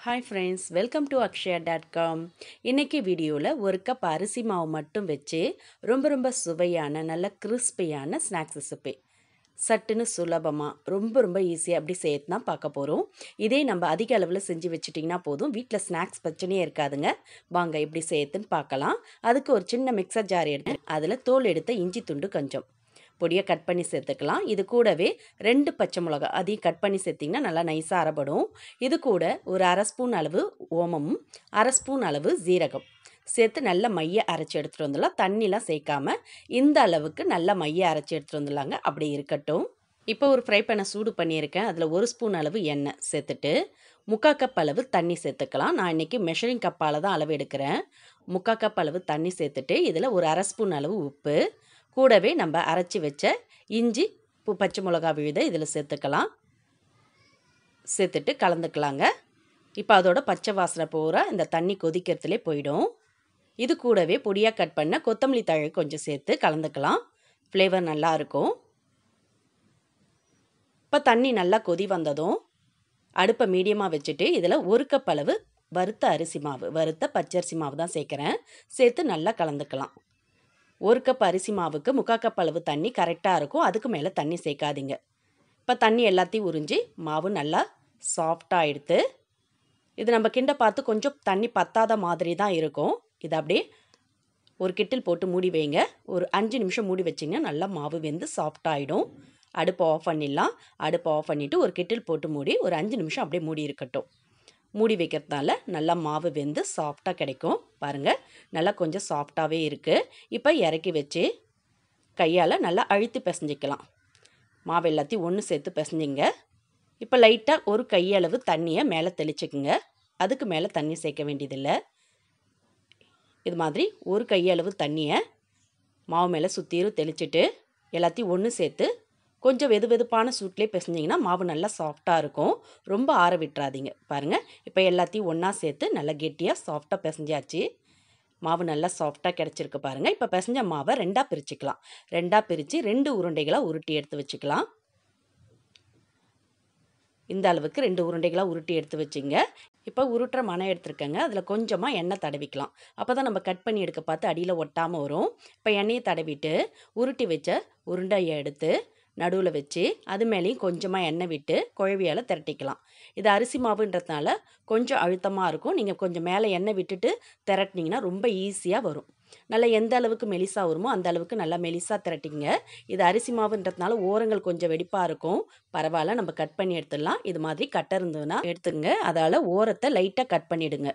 hi friends welcome to Akshaya dot com இன்றைக்கி வீடியோவில் ஒரு கப் அரிசி மாவு மட்டும் வச்சு ரொம்ப ரொம்ப சுவையான நல்ல கிறிஸ்பியான ஸ்நாக்ஸ் ரெசிபி சட்டுன்னு சுலபமாக ரொம்ப ரொம்ப ஈஸியாக அப்படி சேர்த்து தான் பார்க்க போகிறோம் இதே நம்ம அதிக அளவில் செஞ்சு வச்சுட்டிங்கன்னா போதும் வீட்டில் ஸ்நாக்ஸ் பிரச்சனையே இருக்காதுங்க வாங்க எப்படி சேர்த்துன்னு பார்க்கலாம் அதுக்கு ஒரு சின்ன மிக்சர் ஜார் எடுத்து அதில் தோல் எடுத்த இஞ்சி துண்டு கொஞ்சம் பொடியை கட் பண்ணி சேர்த்துக்கலாம் இது கூடவே ரெண்டு பச்சை மிளகா அதையும் கட் பண்ணி சேர்த்திங்கன்னா நல்லா நைஸாக அரைப்படும் இது கூட ஒரு அரை ஸ்பூன் அளவு ஓமமும் அரை ஸ்பூன் அளவு ஜீரகம் சேர்த்து நல்ல மைய அரைச்சி எடுத்துகிட்டு வந்துடலாம் தண்ணிலாம் சேர்க்காம இந்த அளவுக்கு நல்ல மைய அரைச்சி எடுத்துகிட்டு வந்துடலாங்க அப்படி இருக்கட்டும் இப்போ ஒரு ஃப்ரை பண்ண சூடு பண்ணியிருக்கேன் அதில் ஒரு ஸ்பூன் அளவு எண்ணெய் சேர்த்துட்டு முக்கா கப் அளவு தண்ணி சேர்த்துக்கலாம் நான் இன்றைக்கி மெஷரிங் கப்பால் தான் அளவு எடுக்கிறேன் முக்கா கப் அளவு தண்ணி சேர்த்துட்டு இதில் ஒரு அரை ஸ்பூன் அளவு உப்பு கூடவே நம்ம அரைச்சி வச்ச இஞ்சி பூ பச்சை மிளகா விழுத இதில் சேர்த்துக்கலாம் சேர்த்துட்டு கலந்துக்கலாங்க இப்போ அதோட பச்சை வாசனை பூரா இந்த தண்ணி கொதிக்கிறதுலே போயிடும் இது கூடவே பொடியாக கட் பண்ண கொத்தமல்லி தழை கொஞ்சம் சேர்த்து கலந்துக்கலாம் ஃப்ளேவர் நல்லாயிருக்கும் இப்போ தண்ணி நல்லா கொதி வந்ததும் அடுப்பை மீடியமாக வச்சுட்டு இதில் ஒரு கப் அளவு வறுத்த அரிசி மாவு வறுத்த பச்சரிசி மாவு தான் சேர்க்குறேன் சேர்த்து நல்லா கலந்துக்கலாம் ஒரு கப் அரிசி மாவுக்கு முக்கால் கப் அளவு தண்ணி கரெக்டாக இருக்கும் அதுக்கு மேலே தண்ணி சேர்க்காதீங்க இப்போ தண்ணி எல்லாத்தையும் உறிஞ்சி மாவு நல்லா சாஃப்டாக எடுத்து இது நம்ம கிண்ட பார்த்து கொஞ்சம் தண்ணி பத்தாத மாதிரி தான் இருக்கும் இது அப்படியே ஒரு கிட்டில் போட்டு மூடி வைங்க ஒரு அஞ்சு நிமிஷம் மூடி வச்சிங்கன்னா நல்லா மாவு வெந்து சாஃப்டாகிடும் அடுப்பை ஆஃப் பண்ணிடலாம் அடுப்பை ஆஃப் பண்ணிவிட்டு ஒரு கிட்டில் போட்டு மூடி ஒரு அஞ்சு நிமிஷம் அப்படியே மூடி இருக்கட்டும் மூடி வைக்கிறதுனால நல்லா மாவு வெந்து சாஃப்டாக கிடைக்கும் பாருங்கள் நல்லா கொஞ்சம் சாஃப்டாகவே இருக்குது இப்போ இறக்கி வச்சு கையால் நல்லா அழுத்தி பிசைஞ்சிக்கலாம் மாவு எல்லாத்தையும் ஒன்று சேர்த்து பிசைஞ்சிங்க இப்போ லைட்டாக ஒரு கையளவு தண்ணியை மேலே தெளிச்சுக்குங்க அதுக்கு மேலே தண்ணி சேர்க்க வேண்டியதில்லை இது மாதிரி ஒரு கையளவு தண்ணியை மாவு மேலே சுற்றிரும் தெளிச்சிட்டு எல்லாத்தையும் ஒன்று சேர்த்து கொஞ்சம் வெது வெதுப்பான சூட்லேயே பிசைஞ்சிங்கன்னா மாவு நல்லா சாஃப்டாக இருக்கும் ரொம்ப ஆற விட்டுறாதீங்க பாருங்கள் இப்போ எல்லாத்தையும் ஒன்றா சேர்த்து நல்லா கெட்டியாக சாஃப்டாக பிசைஞ்சாச்சு மாவு நல்லா சாஃப்டாக கிடச்சிருக்கு பாருங்கள் இப்போ பிசைஞ்ச மாவை ரெண்டாக பிரிச்சுக்கலாம் ரெண்டாக பிரித்து ரெண்டு உருண்டைகளாக உருட்டி எடுத்து வச்சுக்கலாம் இந்த அளவுக்கு ரெண்டு உருண்டைகளாக உருட்டி எடுத்து வச்சுங்க இப்போ உருட்டுற மனம் எடுத்துருக்கேங்க அதில் கொஞ்சமாக எண்ணெய் தடவிக்கலாம் அப்போ தான் நம்ம கட் பண்ணி எடுக்க பார்த்து அடியில் ஒட்டாமல் வரும் இப்போ எண்ணெயை தடவிட்டு உருட்டி வச்ச உருண்டையை எடுத்து நடுவில் வச்சு அது மேலேயும் கொஞ்சமாக எண்ணெய் விட்டு குழவியால் திரட்டிக்கலாம் இது அரிசி மாவுன்றதுனால கொஞ்சம் அழுத்தமாக இருக்கும் நீங்கள் கொஞ்சம் மேலே எண்ணெய் விட்டுட்டு திரட்டினீங்கன்னா ரொம்ப ஈஸியாக வரும் நல்லா எந்த அளவுக்கு மெலிசா வருமோ அந்த அளவுக்கு நல்லா மெலிசாக திரட்டிங்க இது அரிசி மாவுன்றதுனால ஓரங்கள் கொஞ்சம் வெடிப்பாக இருக்கும் பரவாயில்ல நம்ம கட் பண்ணி எடுத்துடலாம் இது மாதிரி கட்டை இருந்ததுன்னா எடுத்துங்க அதால் ஓரத்தை லைட்டாக கட் பண்ணிவிடுங்க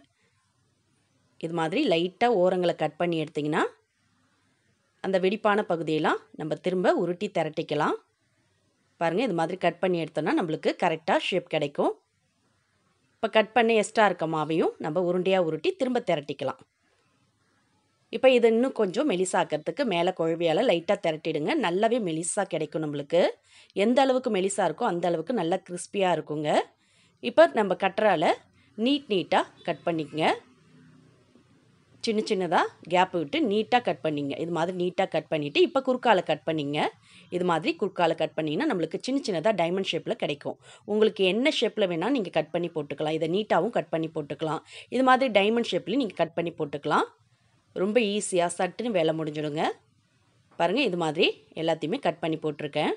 இது மாதிரி லைட்டாக ஓரங்களை கட் பண்ணி எடுத்திங்கன்னா அந்த வெடிப்பான பகுதியெல்லாம் நம்ம திரும்ப உருட்டி திரட்டிக்கலாம் பாருங்கள் இது மாதிரி கட் பண்ணி எடுத்தோன்னா நம்மளுக்கு கரெக்டாக ஷேப் கிடைக்கும் இப்போ கட் பண்ணி எக்ஸ்ட்ரா இருக்க மாவையும் நம்ம உருண்டையாக உருட்டி திரும்ப திரட்டிக்கலாம் இப்போ இதை இன்னும் கொஞ்சம் மெலிசாக்கிறதுக்கு மேலே குழவியால் லைட்டாக திரட்டிடுங்க நல்லாவே மெலிசாக கிடைக்கும் நம்மளுக்கு எந்த அளவுக்கு மெலிசாக இருக்கோ அந்த அளவுக்கு நல்லா கிறிஸ்பியாக இருக்குங்க இப்போ நம்ம கட்டுறால நீட் நீட்டாக கட் பண்ணிக்கங்க சின்ன சின்னதாக கேப் விட்டு நீட்டாக கட் பண்ணிங்க இது மாதிரி நீட்டாக கட் பண்ணிவிட்டு இப்போ குறுக்கால கட் பண்ணிங்க இது மாதிரி குறுக்கால கட் பண்ணிங்கன்னா நம்மளுக்கு சின்ன சின்னதாக டைமண்ட் ஷேப்பில் கிடைக்கும் உங்களுக்கு என்ன ஷேப்பில் வேணால் நீங்கள் கட் பண்ணி போட்டுக்கலாம் இதை நீட்டாகவும் கட் பண்ணி போட்டுக்கலாம் இது மாதிரி டைமண்ட் ஷேப்லேயும் நீங்கள் கட் பண்ணி போட்டுக்கலாம் ரொம்ப ஈஸியாக சட்டுன்னு வேலை முடிஞ்சிடுங்க பாருங்கள் இது மாதிரி எல்லாத்தையுமே கட் பண்ணி போட்டிருக்கேன்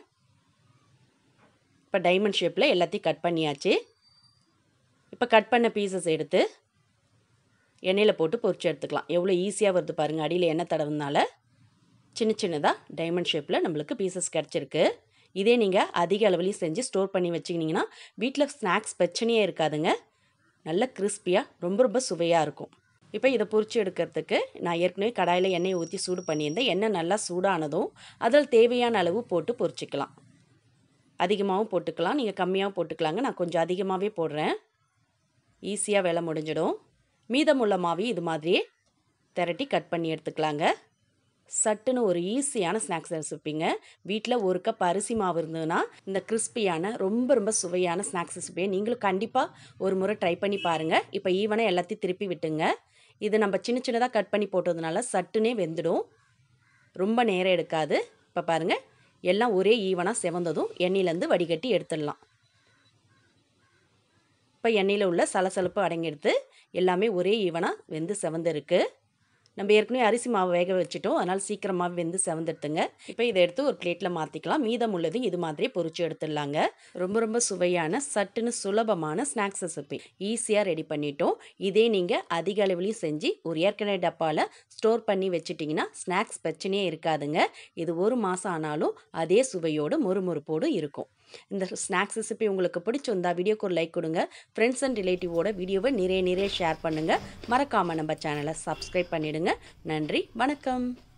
இப்போ டைமண்ட் ஷேப்பில் எல்லாத்தையும் கட் பண்ணியாச்சு இப்போ கட் பண்ண பீசஸ் எடுத்து எண்ணெயில் போட்டு பொரிச்சு எடுத்துக்கலாம் எவ்வளோ ஈஸியாக வருது பாருங்கள் அடியில் எண்ணெய் தடவுனால சின்ன சின்னதாக டைமண்ட் ஷேப்பில் நம்மளுக்கு பீசஸ் கிடச்சிருக்கு இதே நீங்கள் அதிக அளவுலையும் செஞ்சு ஸ்டோர் பண்ணி வச்சிக்கிட்டிங்கன்னா வீட்டில் ஸ்நாக்ஸ் பிரச்சனையே இருக்காதுங்க நல்ல கிறிஸ்பியாக ரொம்ப ரொம்ப சுவையாக இருக்கும் இப்போ இதை பொரிச்சு எடுக்கிறதுக்கு நான் ஏற்கனவே கடாயில் எண்ணெயை ஊற்றி சூடு பண்ணியிருந்தேன் எண்ணெய் நல்லா சூடானதும் அதில் தேவையான அளவு போட்டு பொரிச்சிக்கலாம் அதிகமாகவும் போட்டுக்கலாம் நீங்கள் கம்மியாகவும் போட்டுக்கலாங்க நான் கொஞ்சம் அதிகமாகவே போடுறேன் ஈஸியாக வேலை முடிஞ்சிடும் மீதமுள்ள மாவையும் இது மாதிரியே திரட்டி கட் பண்ணி எடுத்துக்கலாங்க சட்டுன்னு ஒரு ஈஸியான ஸ்நாக்ஸ் ரெசிப்பிங்க வீட்டில் ஒரு கப் அரிசி மாவு இருந்ததுன்னா இந்த கிறிஸ்பியான ரொம்ப ரொம்ப சுவையான ஸ்நாக்ஸ் ரெசிப்பியை நீங்களும் கண்டிப்பாக ஒரு முறை ட்ரை பண்ணி பாருங்கள் இப்போ ஈவனாக எல்லாத்தையும் திருப்பி விட்டுங்க இது நம்ம சின்ன சின்னதாக கட் பண்ணி போட்டதுனால சட்டுனே வெந்துடும் ரொம்ப நேரம் எடுக்காது இப்போ பாருங்கள் எல்லாம் ஒரே ஈவனாக செவந்ததும் எண்ணெயிலேருந்து வடிகட்டி எடுத்துடலாம் இப்போ எண்ணெயில் உள்ள சலசலப்பு அடங்கிடுத்து எல்லாமே ஒரே ஈவனாக வெந்து செவந்திருக்கு நம்ம ஏற்கனவே அரிசி மாவு வேக வச்சுட்டோம் அதனால் சீக்கிரமாக வெந்து செவந்துடுத்துங்க இப்போ இதை எடுத்து ஒரு பிளேட்டில் மாற்றிக்கலாம் மீதம் உள்ளது இது மாதிரி பொரிச்சு எடுத்துடலாங்க ரொம்ப ரொம்ப சுவையான சட்டுன்னு சுலபமான ஸ்நாக்ஸ் ரெசிபி ஈஸியாக ரெடி பண்ணிட்டோம் இதே நீங்கள் அதிக அளவுலையும் செஞ்சு ஒரு ஏற்கனவே டப்பாவில் ஸ்டோர் பண்ணி வச்சுட்டிங்கன்னா ஸ்நாக்ஸ் பிரச்சனையே இருக்காதுங்க இது ஒரு மாதம் ஆனாலும் அதே சுவையோடு மொறுமொறுப்போடு இருக்கும் இந்த ஸ்நாக்ஸ் ரெசிபி உங்களுக்கு பிடிச்சிருந்தா வீடியோக்கு ஒரு லைக் கொடுங்க ஃப்ரெண்ட்ஸ் அண்ட் ரிலேட்டிவோட வீடியோவை நிறைய நிறைய ஷேர் பண்ணுங்கள் மறக்காமல் நம்ம சேனலை சப்ஸ்கிரைப் பண்ணிடுங்க நன்றி வணக்கம்